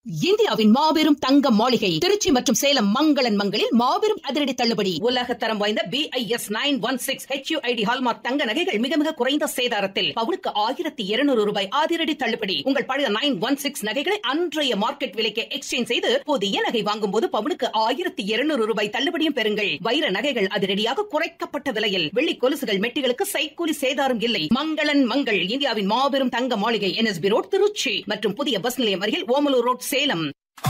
இந்தியாவின் மாபெரும் தங்க மாளிகை திருச்சி மற்றும் சேலம் மங்களன் மங்களில் மாபெரும் அதிரடி தள்ளுபடி உலக தரம் வாய்ந்த B I S nine one six HUID hallmark தங்க நகைகள் மிக மிக குறைந்த சேதாரத்தில் பவுனுக்கு ஆயிரத்தி இருநூறு ரூபாய் அதிரடி தள்ளுபடி உங்கள் பழைய நைன் ஒன் சிக்ஸ் நகைகளை அன்றைய மார்க்கெட் விலைக்கு எக்ஸ்சேஞ்ச் செய்து புதிய நகை வாங்கும் போது பவுனுக்கு ஆயிரத்தி இருநூறு ரூபாய் தள்ளுபடியும் பெறுங்கள் வைர நகைகள் அதிரடியாக குறைக்கப்பட்ட விலையில் வெள்ளி கொலுசுகள் மெட்டிகளுக்கு சைக்கூலி சேதாரம் இல்லை மங்களன் மங்கள் இந்தியாவின் மாபெரும் தங்க மாளிகை என்எஸ்பி ரோட் திருச்சி மற்றும் புதிய பஸ் நிலையம் அருகில் ஓமலூர் ரோட் சேலம்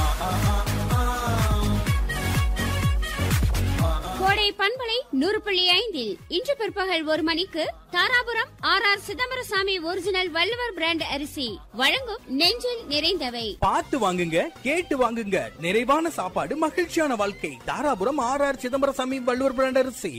கோடை பண்பலை நூறு புள்ளி ஐந்தில் இன்று பிற்பகல் ஒரு மணிக்கு Dharapuram R R Chidambarasami original Valluvar brand அரிசி வழங்கும் நெஞ்சில் நிறைந்தவை பார்த்து வாங்குங்க கேட்டு வாங்குங்க நிறைவான சாப்பாடு மகிழ்ச்சியான வாழ்க்கை Dharapuram R R Chidambarasami Valluvar brand அரிசி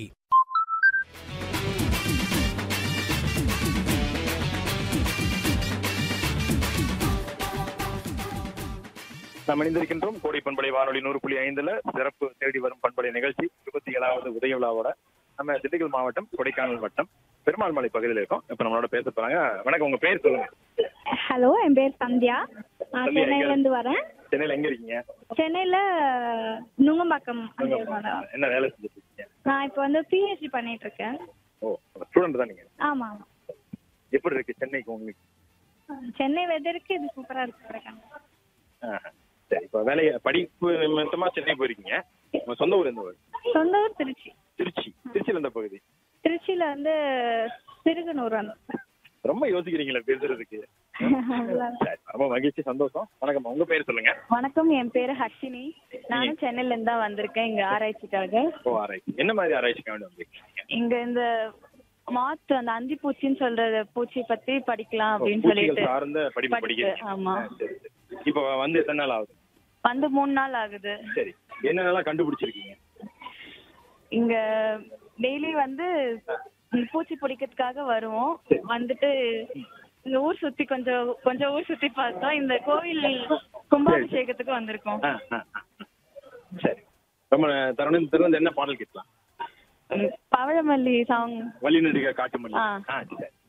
நாம் இணைந்திருக்கின்றோம் கோடி பண்பலை வானொலி நூறு புள்ளி ஐந்துல சிறப்பு தேடி வரும் பண்பலை நிகழ்ச்சி இருபத்தி ஏழாவது உதய விழாவோட நம்ம திண்டுக்கல் மாவட்டம் கொடைக்கானல் வட்டம் பெருமாள் மலை பகுதியில் இருக்கோம் இப்ப நம்மளோட பேச போறாங்க வணக்கம் உங்க பேர் சொல்லுங்க ஹலோ என் பேர் சந்தியா நான் சந்தியா, எங்க சென்னையில இருந்து வரேன் சென்னையில எங்க இருக்கீங்க சென்னையில நுங்கம்பாக்கம் அந்த இடத்துல. என்ன வேலை செஞ்சுட்டு இருக்கீங்க நான் இப்போ வந்து பிஹெச்டி பண்ணிட்டு இருக்கேன் ஓ ஸ்டூடெண்ட் தான் நீங்க ஆமா ஆமா எப்படி இருக்கு சென்னைக்கு உங்களுக்கு சென்னை வெதருக்கு இது சூப்பரா இருக்கு கொடைக்கானல். ஆஹ், சரி இப்ப வேலை படிப்பு நிமித்தமா சென்னை போயிருக்கீங்க உங்க சொந்த ஊர் எந்த ஊர் சொந்த ஊர் திருச்சி திருச்சி திருச்சியில எந்த பகுதி திருச்சியில வந்து சிறுகனூர் அந்த ரொம்ப யோசிக்கிறீங்களா பேசுறதுக்கு சரி, ரொம்ப மகிழ்ச்சி சந்தோஷம் வணக்கம் உங்க பேர் சொல்லுங்க வணக்கம் என் பேரு ஹர்ஷினி நானும் சென்னையில இருந்து தான் வந்திருக்கேன் இங்க ஆராய்ச்சிக்காக ஓ ஆராய்ச்சி என்ன மாதிரி ஆராய்ச்சிக்காக வேண்டி வந்திருக்கீங்க இங்க இந்த மாத்து அந்த அந்தி பூச்சின்னு சொல்ற பூச்சி பத்தி படிக்கலாம் அப்படின்னு பூச்சிகள் சொல்லிட்டு சார்ந்த படிப்பு படிப்பு, படிக்கிறீங்க ஆமா. ஆ, சரி, சரி. இப்போ வந்து எத்தனை நாள் ஆகுது வந்து மூணு நாள் ஆகுது சரி என்னென்னலாம் கண்டுபிடிச்சிருக்கீங்க இங்க டெய்லி வந்து இந்த பூச்சி பிடிக்கிறதுக்காக வருவோம் வந்துட்டு இந்த ஊர் சுத்தி கொஞ்சம் கொஞ்சம் ஊர் சுத்தி பார்த்தோம் இந்த கோவில் கும்பாபிஷேகத்துக்கு வந்திருக்கோம் ஆ, ஆ, ஆ. சரி ரொம்ப தருணம் திருவந்து என்ன பாடல் கேட்கலாம் பவழமல்லி சாங் வழி நடிகை காட்டுமல்லி ஆ. ஆ சரி